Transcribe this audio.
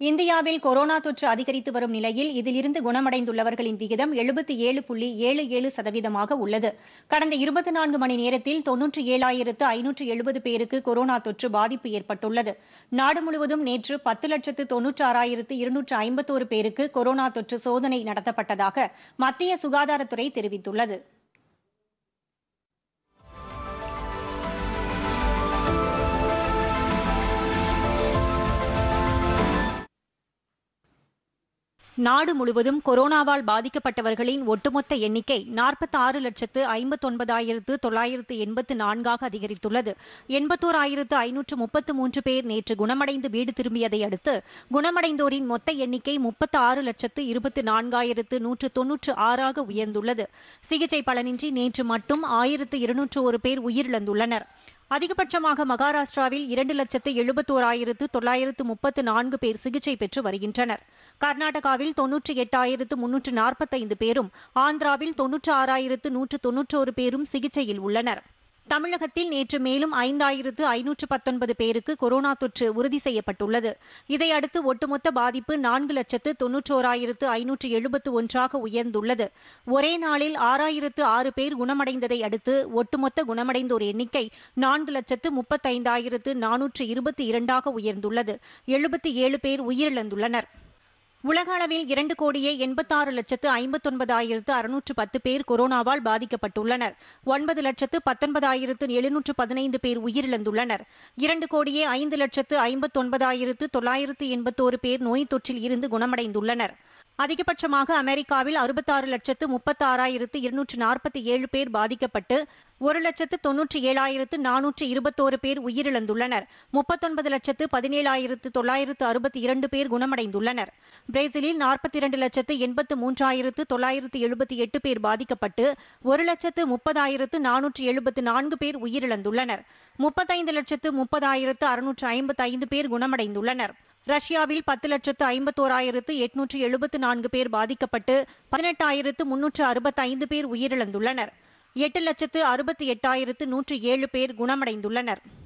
இந்தியாவில் கொரோனா தொற்று அதிகரித்து வரும் நிலையில் இதிலிருந்து குணமடைந்துள்ளவர்களின் விகிதம் எழுபத்தி ஏழு புள்ளி ஏழு ஏழு சதவீதமாக உள்ளது கடந்த இருபத்தி நான்கு மணி நேரத்தில் தொன்னூற்றி ஏழாயிரத்து ஐநூற்று எழுபது பேருக்கு கொரோனா தொற்று பாதிப்பு ஏற்பட்டுள்ளது நாடு முழுவதும் நேற்று பத்து லட்சத்து தொன்னூற்றி ஆறாயிரத்து இருநூற்று ஐம்பத்தோரு பேருக்கு கொரோனா தொற்று சோதனை நடத்தப்பட்டதாக மத்திய சுகாதாரத்துறை தெரிவித்துள்ளது நாடு முழுவதும் கொரோனாவால் பாதிக்கப்பட்டவர்களின் ஒட்டுமொத்த எண்ணிக்கை நாற்பத்தி ஆறு லட்சத்து ஐம்பத்தொன்பதாயிரத்து தொள்ளாயிரத்து எண்பத்து நான்காக அதிகரித்துள்ளது எண்பத்தோராயிரத்து ஐநூற்று முப்பத்து மூன்று பேர் நேற்று குணமடைந்து வீடு திரும்பியதை அடுத்து குணமடைந்தோரின் மொத்த எண்ணிக்கை முப்பத்து ஆறு லட்சத்து இருபத்து நான்காயிரத்து நூற்று தொன்னூற்று ஆறாக உயர்ந்துள்ளது சிகிச்சை பலனின்றி நேற்று மட்டும் ஆயிரத்து இருநூற்று ஒரு பேர் உயிரிழந்துள்ளனர் அதிகபட்சமாக மகாராஷ்டிராவில் இரண்டு லட்சத்து எழுபத்தோராயிரத்து தொள்ளாயிரத்து முப்பத்து நான்கு பேர் சிகிச்சை பெற்று வருகின்றனர் கர்நாடகாவில் தொன்னூற்றி எட்டாயிரத்து முன்னூற்று நாற்பத்தைந்து பேரும் ஆந்திராவில் தொன்னூற்று ஆறாயிரத்து நூற்று தொன்னூற்றோரு பேரும் சிகிச்சையில் உள்ளனர் தமிழகத்தில் நேற்று மேலும் ஐந்தாயிரத்து ஐநூற்று பத்தொன்பது பேருக்கு கொரோனா தொற்று உறுதி செய்யப்பட்டுள்ளது இதையடுத்து ஒட்டுமொத்த பாதிப்பு நான்கு லட்சத்து தொன்னூற்றோராயிரத்து ஐநூற்று எழுபத்து ஒன்றாக உயர்ந்துள்ளது ஒரே நாளில் ஆறாயிரத்து ஆறு பேர் குணமடைந்ததை அடுத்து ஒட்டுமொத்த குணமடைந்தோர் எண்ணிக்கை நான்கு லட்சத்து முப்பத்தைந்தாயிரத்து நானூற்று இருபத்தி இரண்டாக உயர்ந்துள்ளது எழுபத்தி ஏழு பேர் உயிரிழந்துள்ளனர் உலக அளவில் இரண்டு கோடியே எண்பத்தாறு லட்சத்து ஐம்பத்தொன்பதாயிரத்து அறுநூற்று பத்து பேர் கொரோனாவால் பாதிக்கப்பட்டுள்ளனர் ஒன்பது லட்சத்து பத்தொன்பதாயிரத்து எழுநூற்று பதினைந்து பேர் உயிரிழந்துள்ளனர் இரண்டு கோடியே ஐந்து லட்சத்து ஐம்பத்தொன்பதாயிரத்து தொள்ளாயிரத்து எண்பத்தோரு பேர் நோய் தொற்றில் இருந்து குணமடைந்துள்ளனர் அதிகபட்சமாக அமெரிக்காவில் அறுபத்தாறு லட்சத்து முப்பத்தாறாயிரத்து இருநூற்று நாற்பத்தி ஏழு பேர் பாதிக்கப்பட்டு ஒரு லட்சத்து தொன்னூற்றி ஏழாயிரத்து நானூற்று இருபத்தோரு பேர் உயிரிழந்துள்ளனர் முப்பத்தொன்பது லட்சத்து பதினேழாயிரத்து தொள்ளாயிரத்து அறுபத்தி இரண்டு பேர் குணமடைந்துள்ளனர் பிரேசிலில் நாற்பத்தி இரண்டு லட்சத்து எண்பத்து மூன்றாயிரத்து தொள்ளாயிரத்து எழுபத்தி எட்டு பேர் பாதிக்கப்பட்டு ஒரு லட்சத்து முப்பதாயிரத்து நானூற்று எழுபத்து நான்கு பேர் உயிரிழந்துள்ளனர் முப்பத்தைந்து லட்சத்து முப்பதாயிரத்து அறுநூற்று ஐம்பத்து ஐந்து பேர் குணமடைந்துள்ளனர் ரஷ்யாவில் பத்து லட்சத்து ஐம்பத்தோராயிரத்து எட்நூற்று எழுபத்து நான்கு பேர் பாதிக்கப்பட்டு பதினெட்டாயிரத்து முன்னூற்று அறுபத்தைந்து பேர் உயிரிழந்துள்ளனர் எட்டு லட்சத்து அறுபத்தி எட்டாயிரத்து நூற்று ஏழு பேர் குணமடைந்துள்ளனர்